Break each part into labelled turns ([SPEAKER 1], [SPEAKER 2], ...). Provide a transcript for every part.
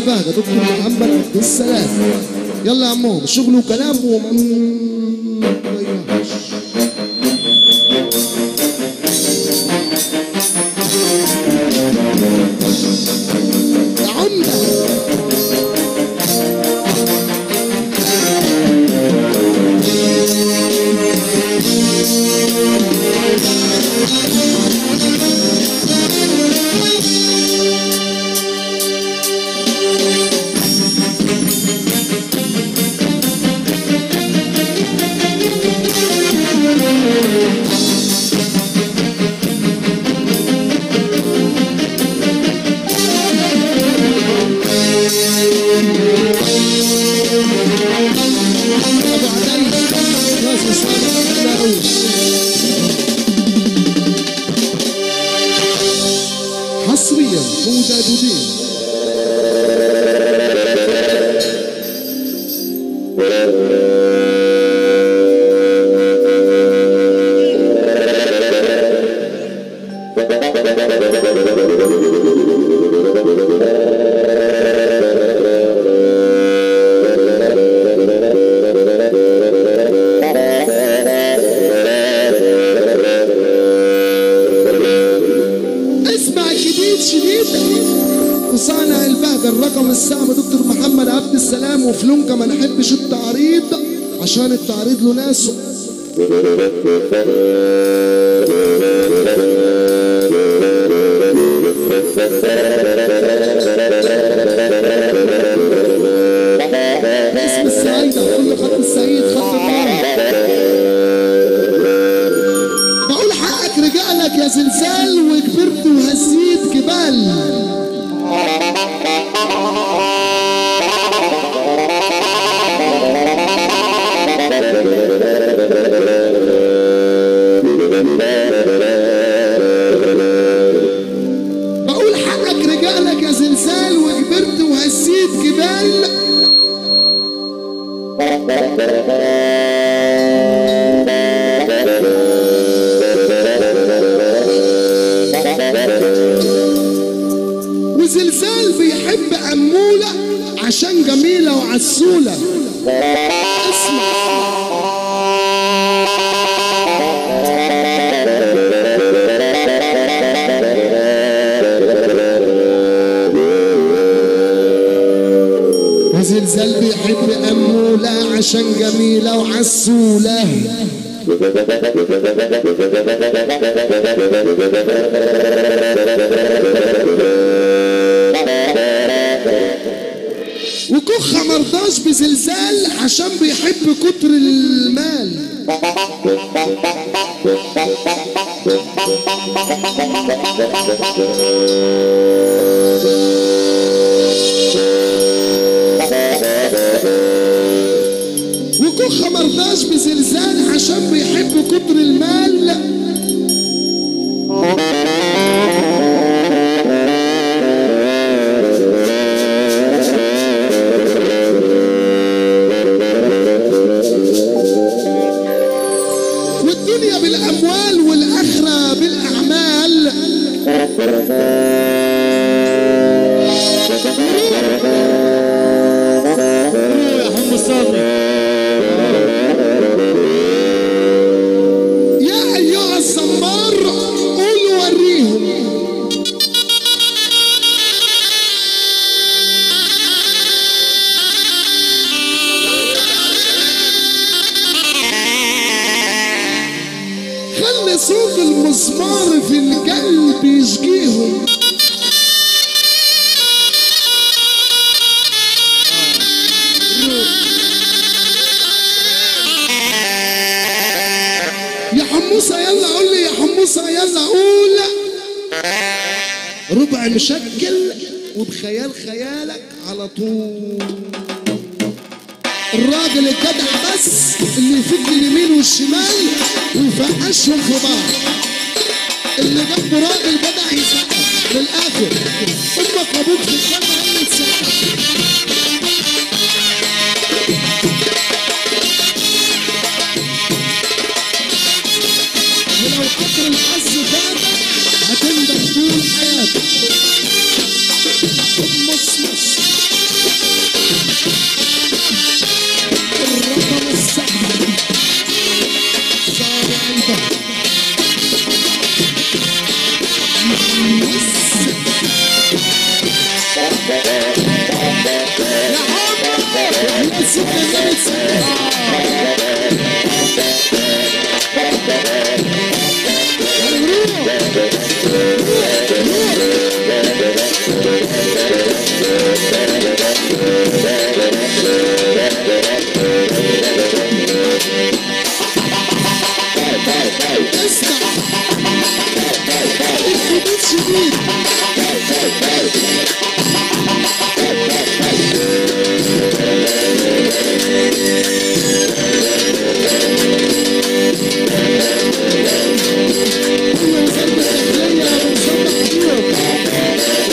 [SPEAKER 1] البهجة دكتور محمد عبد السلام يلا يا عمو شغل وكلام وما تضيعش. يا عمدة ابو علي ناس صالح العلاوي حصريا مودادين اسمع جديد شديد وصانع البهجة الرقم السام دكتور محمد عبد السلام وفلونكا ما نحبش التعريض عشان التعريض له ناسه اسم السعيدة كل خط السعيد خط النار بقول حقك رجالك يا زلزال وكبرت وهزيت جبال بقول حقك رجالك يا زلزال وكبرت وهزيت جبال وزلزال بيحب أمولة عشان جميلة وعسولة اسمع وزلزال بيحب أمولة عشان جميلة وعسولة وكخة مرضاش بزلزال عشان بيحب كتر المال وكخة مرضاش بزلزال عشان بيحب كتر المال والدنيا بالأموال والآخرة بالأعمال
[SPEAKER 2] يا حم صادق
[SPEAKER 1] يا أيها الزمار قول وريهم خلي صوت المزمار في القلب يشجيهم يا حموسة يلا قول لي يا حموسة يلا قول ربع مشكل وبخيال خيالك على طول الراجل الجدع بس اللي يفك اليمين والشمال ويفقشهم في بعض اللي جنبه راجل جدع يسقف للاخر امك وابوك في الجنه اللي تسقف ولو قطر الحظ فاتك هتندم طول حياتك مص مص يا عمر وحياة سيدنا النبي سلام اسمع الحدود شديد كل وزارة الداخلية بنصبح فيهم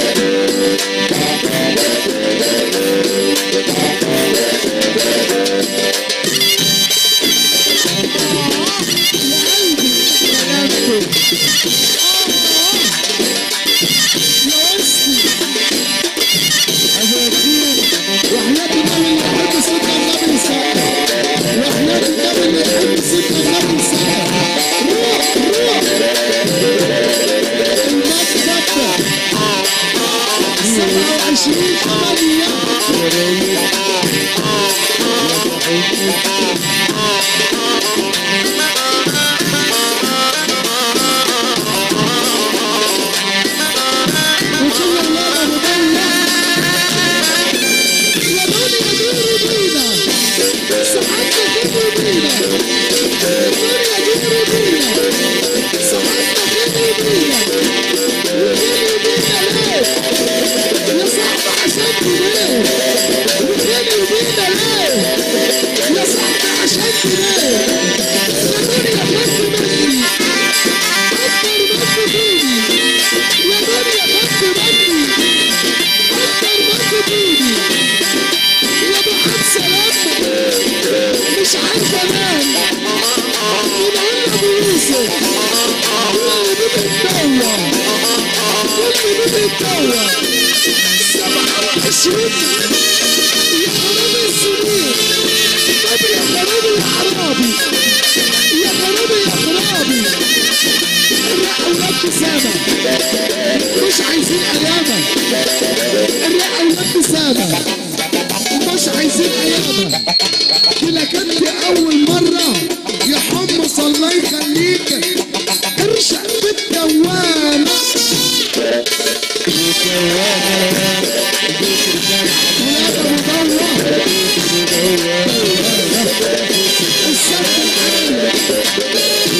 [SPEAKER 1] وحياة النبي اللي يحب سيدنا النبي يسقف وحياة النبي اللي يحب سيدنا النبي يسقف روح روح المكتب سبعة وعشرين ثمانية وكل اللعبة مضلة يا دنيا دوري بينا صحتنا خدوا بينا الدنيا دوري بينا صحتنا خدوا بينا خدوا بينا ليه يا صاحبي عشان ليه خدوا بينا ليه يا صاحبي عشان ليه يا دنيا خدوا مني أكبر ما تفيدي يا دنيا خدوا مني أكبر ما تفيدي يا ابو حمزه لما مش عارف انام من عند ابو يوسف كل بيت الدوا كل بيت الدوا سبعة وعشرين يا حرامي السنين طب يا حرامي يا حرامي يا حرامي يا حرامي الرق ولاد سامة مش عايزين ايامك الرق ولاد سامة مش عايزين ايامها كده كانت اول مرة يا حمص الله يخليك ارشق بالدوام يا ابو ضوة السبت العالي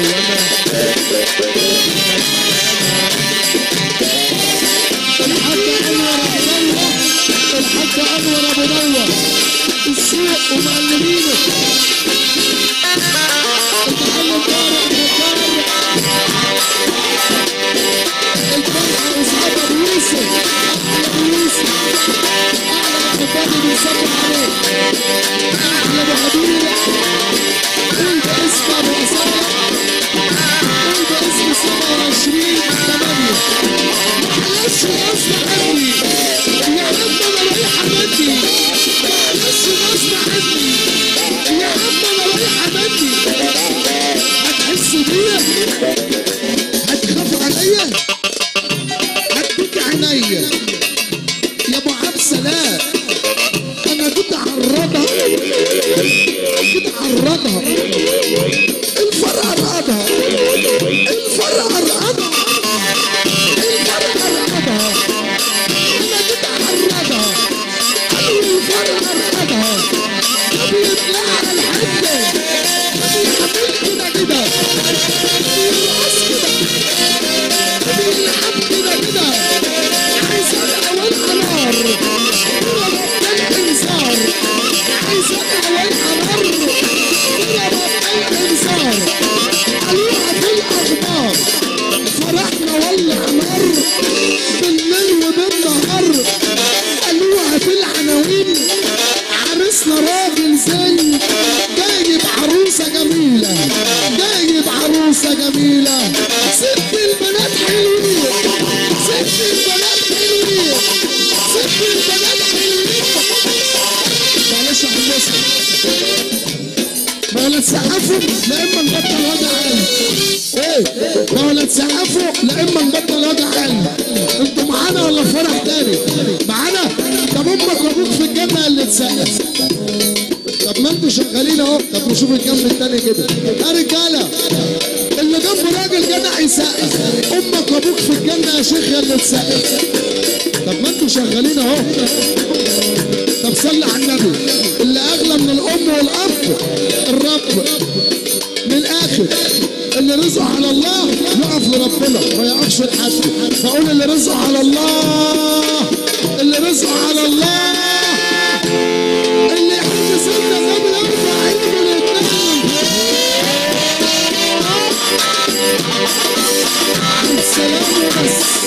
[SPEAKER 1] الحاج انور ابو ضوة الحاج انور ابو ضوة السوق ومعلمينه المعلم طارق مختار الفرحة واصحاب ابو يوسف احلى ابو يوسف احلى ابو فاضل بيصبح عليه احلى ابو حبيب قول باسم ابو اسامه قول باسم 27 8 معلش غصب عني يا عم انا رايحه مني معلش غصب عني يا عم انا رايحه مني هتحس بيا هتخاف عليا هتديك عينيا يا ابو عبد سلام انا كنت عرضها كنت عرضها الفرع عرضها الفرع عرضها الفرع عرضها انا كنت عرضها قالوا لي الفرع عرضها طب يطلع على الحته طب يعمل كده كده طب يرقص كده طب يلعب كده كده عايز الاول نار ضربت الانذار عايز الاول نار ضربت الانذار قالوا تسقفوا لا اما نبطل وجع قلب ايه ما هو لا تسقفوا لا اما نبطل وجع قلب انتوا معانا ولا في فرح تاني معانا طب امك وابوك في الجنه اللي تسقف طب ما انتوا شغالين اهو طب نشوف الجنب التاني كده يا رجاله اللي جنبه راجل جدع يسقف امك وابوك في الجنه يا شيخ يا اللي تسقف طب ما انتوا شغالين اهو طب صلي على النبي اللي اغلى من الام والاب الرب من الاخر اللي رزقه على الله يقف لربنا ما يقفش لحد فاقول اللي رزقه على الله اللي رزقه على الله اللي يحب سنة قبل اربع ايده الاثنين السلام بس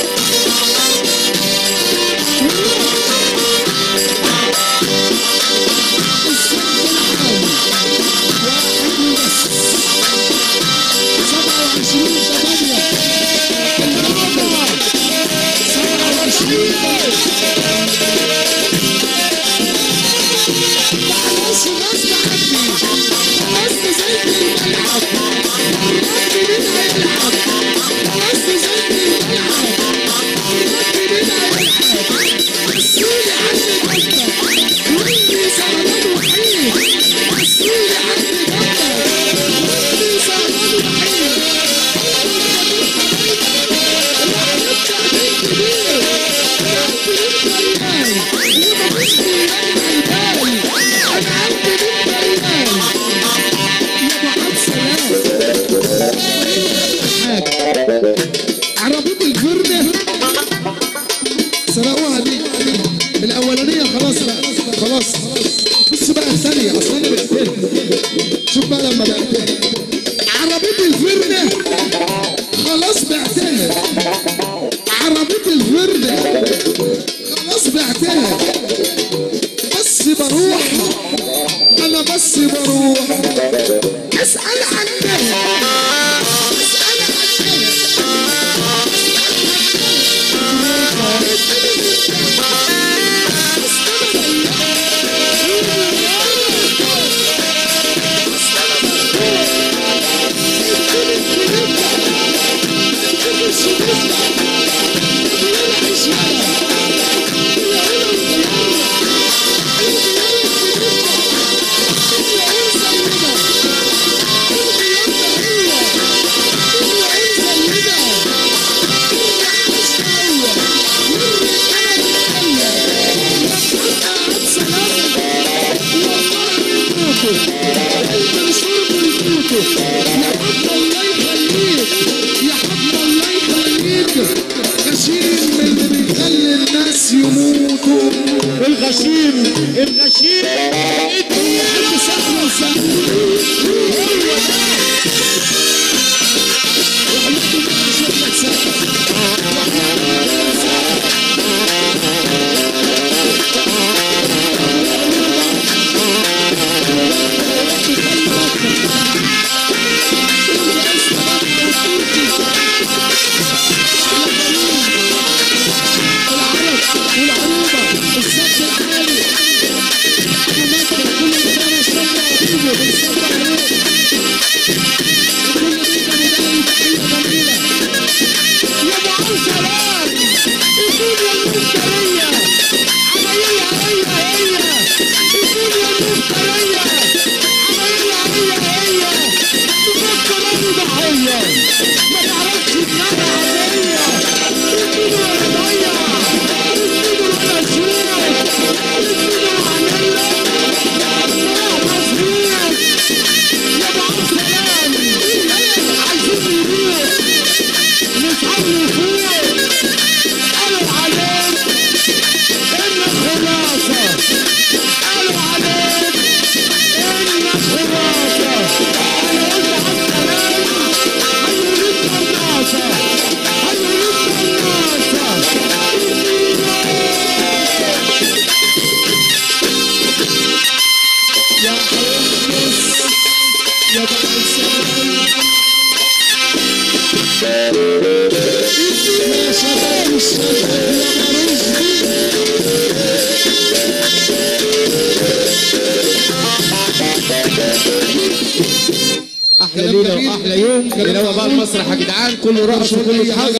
[SPEAKER 1] عربية الفرنة سرقوها دي الأولانية خلاص بقى خلاص بص بقى الثانية أصل أنا بعتها شوف بقى لما بعتها عربية الفرنة خلاص بعتها عربية الفرنة خلاص بعتها بس بروح أنا بس بروح أسأل عنها أسأل عنها غشيم من اللي بيخلي الناس يموتوا
[SPEAKER 2] الغشيم الغشيم
[SPEAKER 1] اللي سافر وسافر والعروبة السد العالي ومكة كل سنة شرة وطيبة بنصب عليه وكل بيت مداري تحية جميلة يا ابو عم سلام يكون يا المفترية عمايلها هي هي يكون يا المفترية عمايلها هي هي تفكرني ضحية ما تعرفش انها عادية يكون ولا ضيع يكون ولا شوف يكون وعمل لك صلاح مظبوط يا ابو عم سلام عايزين يروح نصلي فوق قالوا عليك انك خلاصة قالوا عليك انك خلاصة انا قلت على السلام هيقولوا لك قناصة هيقولوا لك قناصة يا حمص يا بعد السلام يا شباب الشباب يا مرشدي
[SPEAKER 2] احلى
[SPEAKER 1] كلام
[SPEAKER 2] ليله
[SPEAKER 1] جميل.
[SPEAKER 2] واحلى يوم
[SPEAKER 1] كلام
[SPEAKER 2] يروق بقى
[SPEAKER 1] معقول.
[SPEAKER 2] المسرح يا جدعان كله رقص
[SPEAKER 1] مش هقول
[SPEAKER 2] وكله
[SPEAKER 1] أي حاجة